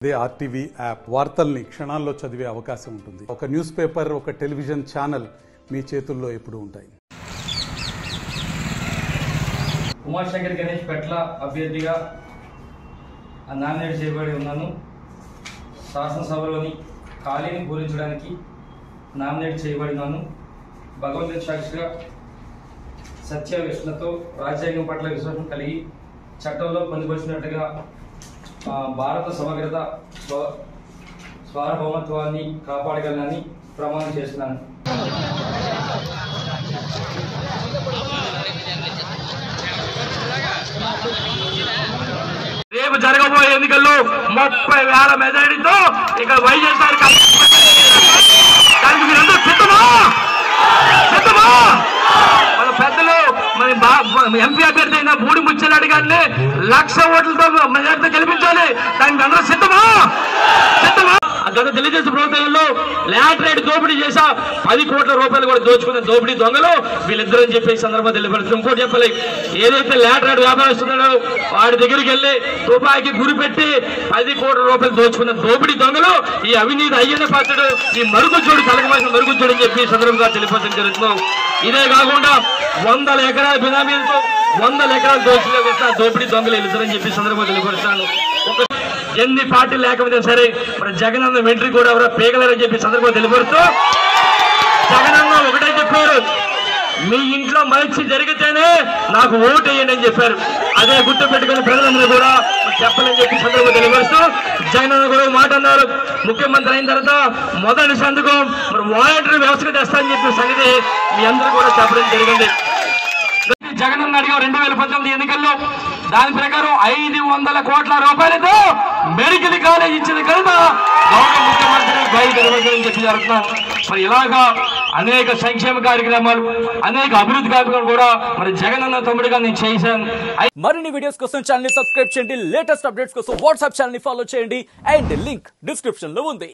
అదే RTV app వార్తల్ని క్షణాల్లో చదివే అవకాశం ఉంటుంది ఒక న్యూస్ పేపర్ ఒక టెలివిజన్ ఛానల్ మీ చేతుల్లో ఎప్పుడూ ఉంటాయి ఉమాశంకర్ గణేష్ పెట్ల అభ్యర్థిగా నామినేట్ చేయబడి ఉన్నాను శాసనసభలోని ఖాళీని పూరించడానికి నామినేట్ చేయబడినాను భగవంతుని సాక్షిగా సత్య విష్ణుతో రాజ్యాంగం పట్ల విశ్వాసం కలిగి చట్టంలో పొందుపరిచినట్టుగా ఆ, భారత సమగ్రత స్వ సార్వభౌమత్వాన్ని కాపాడగలనని ప్రమాణం చేస్తున్నాను రేపు జరగబోయే ఎన్నికల్లో ముప్పై వేల మెజారిటీతో ఇక్కడ వైఎస్ఆర్ కాంగ్రెస్ దానికి మీరందరూ సిద్ధమా సిద్ధమా మన పెద్దలు మన బా- మన ఎంపీ అభ్యర్థి అయిన బూడి ముచ్చెలాడి గారిని లక్ష ఓట్లతో మెజారిటీతో గెలిపించాలి దానికి అందరూ సిద్ధమా సిద్ధమా ఆ గత తెలుగుదేశం ప్రభుత్వంలో లాటరేట్ దోపిడీ చేసా పది కోట్ల రూపాయలు కూడా దోచుకున్న దోపిడీ దొంగలు వీళ్ళిద్దరు అని చెప్పి ఈ సందర్భంగా తెలియపడుతుంది ఇంకోటి చెప్పాలి ఏదైతే లాటరేట్ వ్యాపారస్తున్నాడో వాడి దగ్గరికి వెళ్ళి తుపాకి గురి పెట్టి పది కోట్ల రూపాయలు దోచుకున్న దోపిడీ దొంగలు ఈ అవినీతి అయ్యన్న పాత్రుడు ఈ మరుగుజ్జోడు కలగమాసిన మరుగుజ్జోడు అని చెప్పి ఈ సందర్భంగా తెలియపరచడం జరుగుతున్నాం ఇదే కాకుండా వందల ఎకరాల బినామీలతో వందల ఎకరాల దోషులు వేసిన దోపిడీ దొంగలు వెళ్తారని చెప్పి ఈ సందర్భంగా తెలియపరుస్తాను ఒక ఎన్ని పార్టీలు లేకపోతే సరే మరి జగనన్న వెంట్రీ కూడా ఎవరో పీగలరని చెప్పి ఈ సందర్భంగా తెలియపరుస్తూ జగనన్న ఒకటే చెప్పారు మీ ఇంట్లో మంచి జరిగితేనే నాకు ఓటు వేయండి అని చెప్పారు అదే గుర్తు పెట్టుకుని ప్రజలందరూ కూడా చెప్పాలని చెప్పి సందర్భంగా తెలియపరుస్తూ జగనన్న కూడా ఒక మాట అన్నారు ముఖ్యమంత్రి అయిన తర్వాత మొదటి సంతకం మరి వాలంటరీ వ్యవస్థకు తెస్తానని చెప్పిన సంగతి మీ అందరూ కూడా చెప్పడం జరిగింది జగనన్న అడిగా రెండు వేల పంతొమ్మిది ఎన్నికల్లో దాని ప్రకారం ఐదు వందల కోట్ల రూపాయలతో మెడికల్ కాలేజ్ ఇచ్చిన ఘనత గౌరవ ముఖ్యమంత్రి బై అని చెప్పి జరుగుతున్నాం మరి ఇలాగా అనేక సంక్షేమ కార్యక్రమాలు అనేక అభివృద్ధి కార్యక్రమాలు కూడా మరి జగనన్న తమ్ముడిగా నేను చేశాను మరిన్ని వీడియోస్ కోసం ఛానల్ ని సబ్స్క్రైబ్ చేయండి లేటెస్ట్ అప్డేట్స్ కోసం వాట్సాప్ ఛానల్ ని ఫాలో చేయండి అండ్ లింక్ డిస్క్రిప్షన్ లో ఉంది